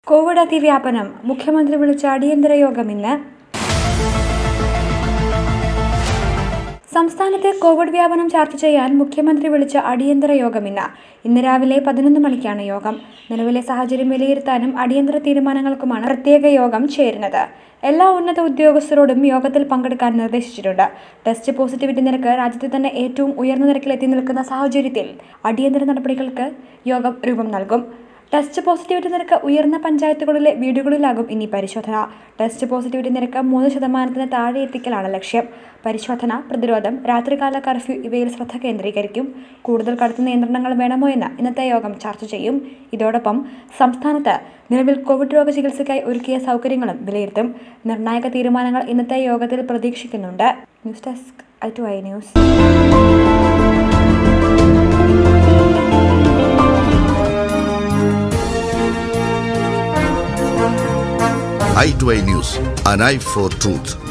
Covid അതിവ്യാപനം മുഖ്യമന്ത്രി വിളിച്ച അടിയന്തര യോഗം ഇന്ന് സംസ്ഥാനത്തെ കോവിഡ് വ്യാപനം ചർച്ച ചെയ്യാൻ മുഖ്യമന്ത്രി വിളിച്ച അടിയന്തര യോഗം ഇന്ന് ഇന്ന് രാവിലെ പതിനൊന്ന് മണിക്കാണ് യോഗം നിലവിലെ സാഹചര്യം വിലയിരുത്താനും അടിയന്തര തീരുമാനങ്ങൾക്കുമാണ് പ്രത്യേക യോഗം ചേരുന്നത് എല്ലാ ഉന്നത ഉദ്യോഗസ്ഥരോടും യോഗത്തിൽ പങ്കെടുക്കാൻ നിർദ്ദേശിച്ചിട്ടുണ്ട് ടെസ്റ്റ് പോസിറ്റിവിറ്റി നിരക്ക് രാജ്യത്തെ തന്നെ ഏറ്റവും ഉയർന്ന നിരക്കിലെത്തി നിൽക്കുന്ന സാഹചര്യത്തിൽ അടിയന്തര നടപടികൾക്ക് യോഗം രൂപം നൽകും ടെസ്റ്റ് പോസിറ്റിവിറ്റി നിരക്ക് ഉയർന്ന പഞ്ചായത്തുകളിലെ വീടുകളിലാകും ഇനി പരിശോധന ടെസ്റ്റ് പോസിറ്റിവിറ്റി നിരക്ക് മൂന്ന് ശതമാനത്തിന് താഴെ എത്തിക്കലാണ് ലക്ഷ്യം പരിശോധന പ്രതിരോധം രാത്രികാല കർഫ്യൂ ഇവയിൽ ശ്രദ്ധ കേന്ദ്രീകരിക്കും കൂടുതൽ കടുത്ത നിയന്ത്രണങ്ങൾ വേണമോ എന്ന് ഇന്നത്തെ യോഗം ചർച്ച ചെയ്യും ഇതോടൊപ്പം സംസ്ഥാനത്ത് നിലവിൽ കോവിഡ് രോഗ ചികിത്സയ്ക്കായി ഒരുക്കിയ സൗകര്യങ്ങളും വിലയിരുത്തും നിർണായക തീരുമാനങ്ങൾ ഇന്നത്തെ യോഗത്തിൽ പ്രതീക്ഷിക്കുന്നുണ്ട് news desk I two I news i2i News, an eye for truth.